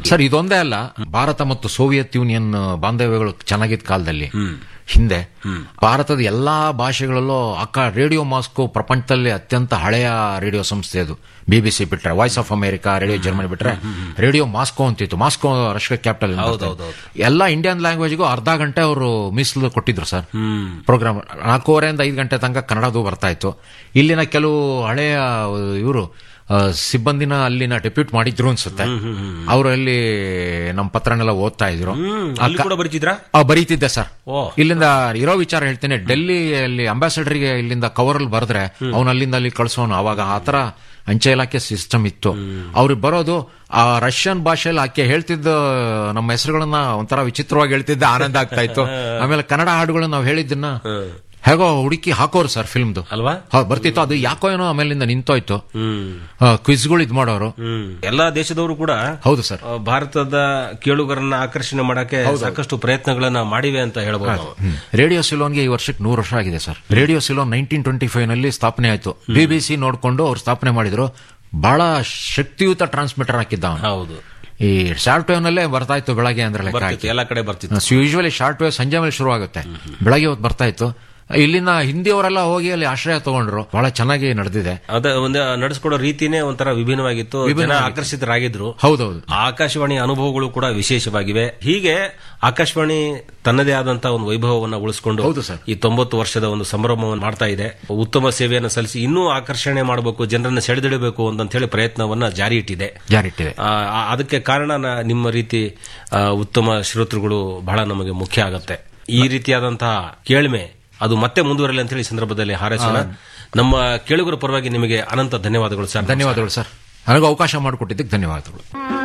Sir ಇದೊಂದೇ ಅಲ್ಲ ಭಾರತ ಮತ್ತು ಸೋವಿಯತ್ ಯೂನಿಯನ್ ಬಾಂಧವ್ಯಗಳು ಚೆನ್ನಾಗಿದ್ದ ಕಾಲದಲ್ಲಿ ಹಿಂದೆ ಭಾರತದ ಎಲ್ಲಾ ಭಾಷೆಗಳಲ್ಲೂ ಅಕ್ಕ ರೇಡಿಯೋ ಮಾಸ್ಕೋ ಪ್ರಪಂಚದಲ್ಲಿ ಅತ್ಯಂತ ಹಳೆಯ ರೇಡಿಯೋ ಸಂಸ್ಥೆ ಅದು ಬಿಬಿಸಿ ಬಿಟ್ರೆ voice of America radio Germany ಬಿಟ್ರೆ ರೇಡಿಯೋ ಮಾಸ್ಕೋ ಅಂತಿತ್ತು ಮಾಸ್ಕೋ ರಷ್ಯಾ ಕ್ಯಾಪಿಟಲ್ ಎಲ್ಲ ಇಂಡಿಯನ್ ಲ್ಯಾಂಗ್ವೇಜ್ಗೂ ಅರ್ಧ ಗಂಟೆ ಅವರು ಮೀಸಲು ಕೊಟ್ಟಿದ್ರು ಸರ್ ಪ್ರೋಗ್ರಾಮ್ ನಾಲ್ಕೂವರೆಯಿಂದ ಐದು ಗಂಟೆ ತನಕ ಕನ್ನಡದು ಬರ್ತಾ ಇತ್ತು ಇಲ್ಲಿನ ಕೆಲವು ಹಳೆಯ ಇವರು ಸಿಬ್ಬಂದಿನ ಅಲ್ಲಿನ ಡೆಪ್ಯೂಟ್ ಮಾಡಿದ್ರು ಅನ್ಸುತ್ತೆ ಅವರು ಅಲ್ಲಿ ನಮ್ಮ ಪತ್ರನೆಲ್ಲ ಓದ್ತಾ ಇದ್ರು ಅಲ್ಲಿ ಕೂಡ ಬರೀತಿದ್ರಾ ಆ, ಬರೀತಿದ್ದೆ ಸರ್ ಓ. ಇಲ್ಲಿಂದ ಇರೋ ವಿಚಾರ ಹೇಳ್ತೇನೆ ಡೆಲ್ಲಿಯಲ್ಲಿ ಅಂಬಾಸಡರ್ಗೆ ಇಲ್ಲಿಂದ ಕವರಲ್ಲಿ ಬರೆದ್ರೆ ಅವನು ಅಲ್ಲಿಂದ ಅಲ್ಲಿ ಕಳ್ಸೋನು ಅವಾಗ ಆ ತರ ಅಂಚೆ ಇಲಾಖೆ ಸಿಸ್ಟಮ್ ಇತ್ತು ಅವ್ರಿಗೆ ಬರೋದು ಆ ರಷ್ಯನ್ ಭಾಷೆಯಲ್ಲಿ ಆಕೆ ಹೇಳ್ತಿದ್ದ ನಮ್ಮ ಹೆಸರುಗಳನ್ನ ಒಂಥರ ವಿಚಿತ್ರವಾಗಿ ಹೇಳ್ತಿದ್ದ ಆನಂದ ಆಗ್ತಾ ಇತ್ತು ಆಮೇಲೆ ಕನ್ನಡ ಹಾಡುಗಳನ್ನ ನಾವು ಹೇಳಿದ್ದನ್ನ ಹೇಗೋ ಹುಡುಕಿ ಹಾಕೋರು ಸರ್ ಫಿಲ್ಮ್ದು ಅಲ್ವಾ ಹೌದು ಬರ್ತಿತ್ತು ಅದು ಯಾಕೋ ಏನೋ ಆಮೇಲಿಂದ ನಿಂತೋಯ್ತು ಹ್ಮ್ ಕ್ವಿಜ್ಗಳು ಇದ್ ಮಾಡೋರು ಹ್ಮ್ ಎಲ್ಲಾ ದೇಶದವರು ಕೂಡ ಹೌದು ಸರ್ ಆ, ಭಾರತದ ಕೇಳುಗರನ್ನ ಆಕರ್ಷಣೆ ಮಾಡಕ್ಕೆ ಸಾಕಷ್ಟು ಪ್ರಯತ್ನಗಳನ್ನ ಮಾಡಿವೆ ಅಂತ ಹೇಳ್ಬೋದು ನಾವು. ರೇಡಿಯೋ ಸಿಲೋನ್ಗೆ ಈ ವರ್ಷಕ್ಕೆ ನೂರು ವರ್ಷ ಆಗಿದೆ sir radio Ceylon nineteen twenty five ನಲ್ಲಿ ಸ್ಥಾಪನೆ ಆಯ್ತು ಬಿಬಿಸಿ ನೋಡ್ಕೊಂಡು ಅವ್ರು ಸ್ಥಾಪನೆ ಮಾಡಿದ್ರು ಬಹಳ ಶಕ್ತಿಯುತ ಟ್ರಾನ್ಸ್ಮಿಟರ್ ಹಾಕಿದ್ದ ಅವನು ಹೌದು ಈ ಶಾರ್ಟ್ ವೇವ್ ನಲ್ಲೇ ಬರ್ತಾ ಇತ್ತು ಬೆಳಗ್ಗೆ ಅಂದ್ರೆ ಲೆಕ್ಕ ಬರ್ತಿತ್ತು ಎಲ್ಲಾ ಕಡೆ ಬರ್ತಿತ್ತು ಯೂಶುವಲಿ ಶಾರ್ಟ್ ವೇವ್ ಸಂಜೆ ಮೇಲೆ ಶುರು ಆಗುತ್ತೆ ಬೆಳಗ್ಗೆ ಹೊತ್ತು ಬರ್ತಾ ಇತ್ತು ಇಲ್ಲಿನ ಹಿಂದಿಯವರೆಲ್ಲ ಹೋಗಿ ಅಲ್ಲಿ ಆಶ್ರಯ ತಗೊಂಡ್ರು ಬಹಳ ಚೆನ್ನಾಗಿ ನಡೆದಿದೆ ಅದ ಒಂದು ನಡೆಸ್ಕೊಡೋ ರೀತಿನೇ ಒಂಥರ ವಿಭಿನ್ನವಾಗಿತ್ತು ಜನ ಆಕರ್ಷಿತರಾಗಿದ್ರು ಹೌದೌದು ಆಕಾಶವಾಣಿ ಅನುಭವಗಳು ಕೂಡ ವಿಶೇಷವಾಗಿವೆ ಹೀಗೆ ಆಕಾಶವಾಣಿ ತನ್ನದೇ ಆದಂತಹ ಒಂದು ವೈಭವವನ್ನ ಉಳಿಸಿಕೊಂಡು ಹೌದು ಸರ್. ಈ ತೊಂಬತ್ತು ವರ್ಷದ ಒಂದು ಸಂಭ್ರಮವನ್ನು ಮಾಡ್ತಾ ಇದೆ ಉತ್ತಮ ಸೇವೆಯನ್ನು ಸಲ್ಲಿಸಿ ಇನ್ನೂ ಆಕರ್ಷಣೆ ಮಾಡಬೇಕು ಜನರನ್ನ ಸೆಳೆದಿಡಬೇಕು ಅಂತ ಹೇಳಿ ಪ್ರಯತ್ನವನ್ನ ಜಾರಿ ಇಟ್ಟಿದೆ ಜಾರಿಟ್ಟಿದೆ ಆ, ಆ- ಅದಕ್ಕೆ ಕಾರಣ ನ- ನಿಮ್ಮ ರೀತಿ ಆ, ಉತ್ತಮ ಶ್ರೋತೃಗಳು ಬಹಳ ನಮಗೆ ಮುಖ್ಯ ಆಗತ್ತೆ ಈ ರೀತಿಯಾದಂತಹ ಕೇಳ್ಮೆ ಅದು ಮತ್ತೆ ಮುಂದುವರಲಿ ಅಂತ ಹೇಳಿ ಈ ಸಂದರ್ಭದಲ್ಲಿ ಹಾರೈಸೋಣ ನಮ್ಮ ಕೇಳುಗರ ಪರವಾಗಿ ನಿಮಗೆ ಅನಂತ ಧನ್ಯವಾದಗಳು ಸರ್ ಧನ್ಯವಾದಗಳು ಸರ್ ನನಗೆ ಅವಕಾಶ ಮಾಡಿಕೊಟ್ಟಿದ್ದಕ್ಕೆ ಧನ್ಯವಾದಗಳು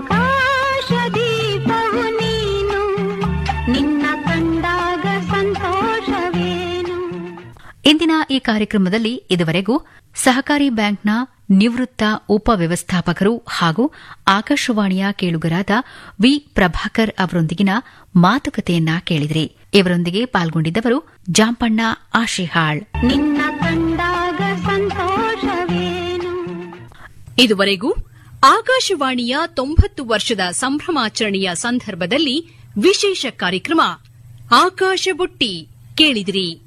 ಆಕಾಶದೀಪವು ನೀನು ನಿನ್ನ ಕಂಡಾಗ ಸಂತೋಷವೇನು ಇಂದಿನ ಈ ಕಾರ್ಯಕ್ರಮದಲ್ಲಿ ಇದುವರೆಗೂ ಸಹಕಾರಿ ಬ್ಯಾಂಕ್ನ ನಿವೃತ್ತ ಉಪವ್ಯವಸ್ಥಾಪಕರು ಹಾಗೂ ಆಕಾಶವಾಣಿಯ ಕೇಳುಗರಾದ ವಿ ಪ್ರಭಾಕರ್ ಅವರೊಂದಿಗಿನ ಮಾತುಕತೆಯನ್ನ ಕೇಳಿದ್ರಿ ಇವರೊಂದಿಗೆ ಪಾಲ್ಗೊಂಡಿದ್ದವರು ಜಾಂಪಣ್ಣ ಆಶಿಹಾಳ್ ನಿನ್ನ ಕಂಡಾಗ ಸಂತೋಷವೇನು ಇದುವರೆಗೂ ಆಕಾಶವಾಣಿಯ ತೊಂಬತ್ತು ವರ್ಷದ ಸಂಭ್ರಮಾಚರಣೆಯ ಸಂದರ್ಭದಲ್ಲಿ ವಿಶೇಷ ಕಾರ್ಯಕ್ರಮ ಆಕಾಶ ಬುಟ್ಟಿ ಕೇಳಿದಿರಿ